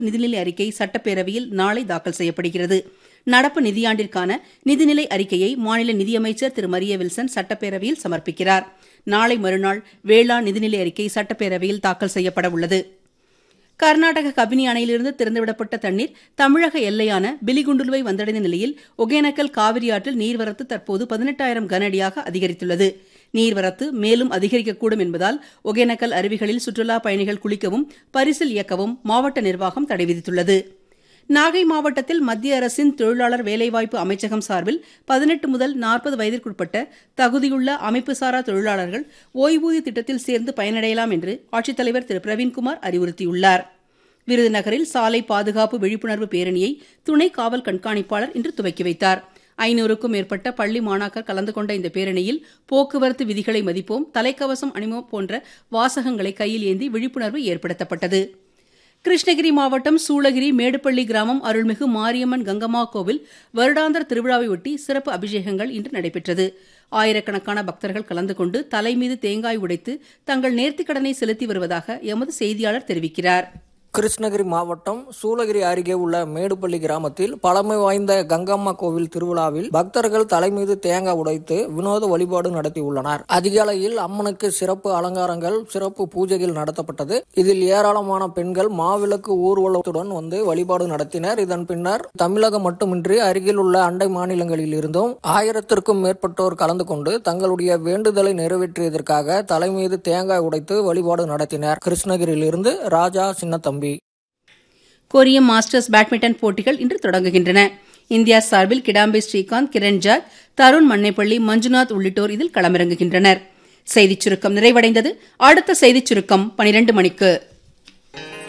நிதிநிலை அறிக்கை சட்டப்பேரவையில் நாளை தாக்கல் செய்யப்படுகிறது நடப்பு நிதியாண்டிற்கான நிதிநிலை அறிக்கையை மாநில நிதியமைச்சர் திரு மரிய வில்சன் சட்டப்பேரவையில் சமர்ப்பிக்கிறார் நாளை மறுநாள் வேளாண் நிதிநிலை அறிக்கை சட்டப்பேரவையில் தாக்கல் செய்யப்பட உள்ளது கர்நாடக கபினி அணையிலிருந்து திறந்துவிடப்பட்ட தண்ணீர் தமிழக எல்லையான பிலிகுண்டுலுவை வந்தடைந்த நிலையில் ஒகேனக்கல் காவிரி ஆற்றில் நீர்வரத்து தற்போது பதினெட்டாயிரம் கன அடியாக அதிகரித்துள்ளது நீர்வரத்து மேலும் அதிகரிக்கக்கூடும் என்பதால் ஒகேனக்கல் அருவிகளில் சுற்றுலா பயணிகள் குளிக்கவும் பரிசில் இயக்கவும் மாவட்ட நிர்வாகம் தடை விதித்துள்ளது நாகை மாவட்டத்தில் மத்திய அரசின் தொழிலாளர் வேலைவாய்ப்பு அமைச்சகம் சார்பில் பதினெட்டு முதல் நாற்பது வயதிற்குட்பட்ட தகுதியுள்ள அமைப்புசாரா தொழிலாளர்கள் ஓய்வூதிய திட்டத்தில் சேர்ந்து பயனடையலாம் என்று ஆட்சித்தலைவர் திரு பிரவீன்குமார் அறிவுறுத்தியுள்ளார் விருதுநகரில் சாலை பாதுகாப்பு விழிப்புணர்வு பேரணியை துணை காவல் கண்காணிப்பாளர் இன்று துவக்கி வைத்தார் ஐநூறுக்கும் மேற்பட்ட பள்ளி மாணாக்கர் கலந்து கொண்ட இந்த பேரணியில் போக்குவரத்து விதிகளை மதிப்போம் தலைக்கவசம் அணிமோம் போன்ற வாசகங்களை கையில் ஏந்தி விழிப்புணர்வு ஏற்படுத்தப்பட்டது கிருஷ்ணகிரி மாவட்டம் சூளகிரி மேடுப்பள்ளி கிராமம் அருள்மிகு மாரியம்மன் கங்கம்மா கோவில் வருடாந்திர திருவிழாவையொட்டி சிறப்பு அபிஷேகங்கள் இன்று நடைபெற்றது ஆயிரக்கணக்கான பக்தர்கள் கலந்து கொண்டு தலைமீது தேங்காய் உடைத்து தங்கள் நேர்த்திக்கடனை செலுத்தி வருவதாக எமது செய்தியாளர் தெரிவிக்கிறார் கிருஷ்ணகிரி மாவட்டம் சூளகிரி அருகே உள்ள மேடுப்பள்ளி கிராமத்தில் பழமை வாய்ந்த கங்கம்மா கோவில் திருவிழாவில் பக்தர்கள் தலைமீது தேங்காய் உடைத்து வினோத வழிபாடு நடத்தியுள்ளனர் அதிகாலையில் அம்மனுக்கு சிறப்பு அலங்காரங்கள் சிறப்பு பூஜைகள் நடத்தப்பட்டது இதில் ஏராளமான பெண்கள் மாவிளக்கு ஊர்வலத்துடன் வந்து வழிபாடு நடத்தினர் இதன் பின்னர் தமிழகம் மட்டுமின்றி அருகில் உள்ள அண்டை மாநிலங்களில் இருந்தும் ஆயிரத்திற்கும் மேற்பட்டோர் கலந்து கொண்டு தங்களுடைய வேண்டுதலை நிறைவேற்றியதற்காக தலைமீது தேங்காய் உடைத்து வழிபாடு நடத்தினர் கிருஷ்ணகிரியிலிருந்து ராஜா சின்னத்தம்பி கொரிய மாஸ்டர்ஸ் பேட்மிண்டன் போட்டிகள் இன்று தொடங்குகின்றன இந்தியா சார்பில் கிடாம்பி ஸ்ரீகாந்த் கிரண் ஜாக் தருண் மன்னைப்பள்ளி மஞ்சுநாத் உள்ளிட்டோர் இதில் களமிறங்குகின்றனர் செய்திச் சுருக்கம் நிறைவடைந்தது அடுத்த செய்திச் சுருக்கம் பனிரெண்டு மணிக்கு